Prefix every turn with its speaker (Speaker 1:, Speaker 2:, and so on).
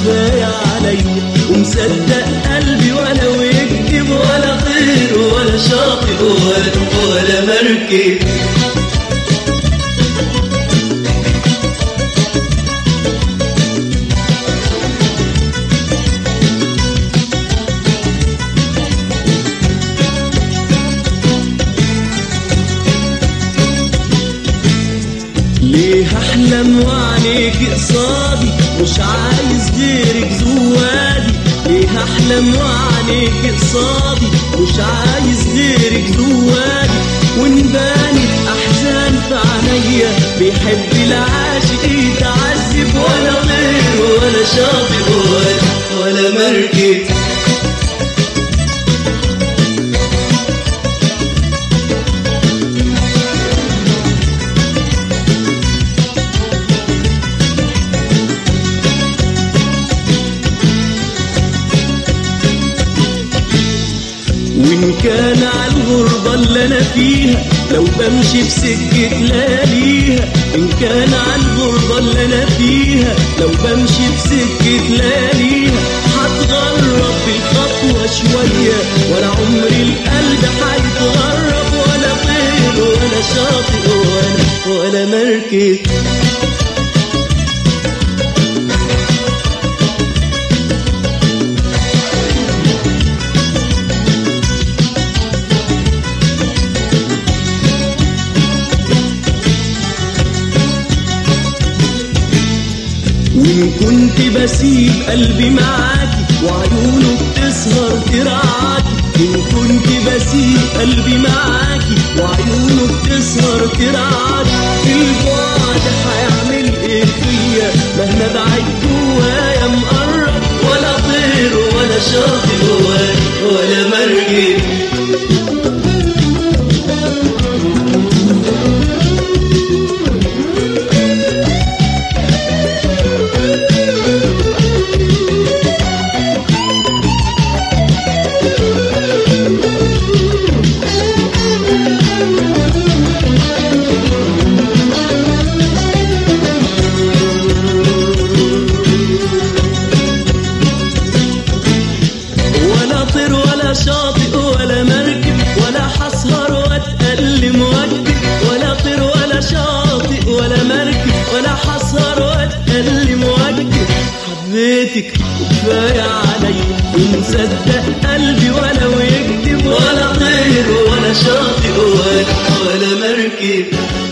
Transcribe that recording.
Speaker 1: كفاية عليا ومصدق قلبي ولو يكذب ولا طير ولا شاطئ ولا, ولا مركب ليه احلم وعينيك قصادي مش عايز غيرك زوادي ليه احلم وعينيك قصادي مش عايز غيرك زوادي ونباني احزان في عينيا بيحب العاشق يتعذب ولا غير ولا شاطئ ولا, ولا مركب وإن كان على الغربة اللي أنا فيها لو بمشي في سكة لياليها إن كان على الغربة اللي أنا فيها لو بمشي في سكة لياليها هتغرب بالخطوة شوية ولا عمري القلب هيتغرب ولا طير ولا شاطئ ولا ولا مركب وإن كنت بسيب قلبي معاكي وعيونه بتسهر ترعاكي إن كنت بسيب قلبي معاكي وعيونه بتسهر ترعاكي البعد هيعمل إيه فيا مهما بعد جوايا مقرب ولا طير ولا شاطئ ولا, ولا مركب ولا طير ولا شاطئ ولا مركب ولا حسهر واتألم واكتب ولا طير ولا شاطئ ولا مركب ولا حسهر واتألم واكتب حبيتك وكفاية علي ومصدق قلبي ولو يكذب ولا طير ولا شاطئ ولا, ولا مركب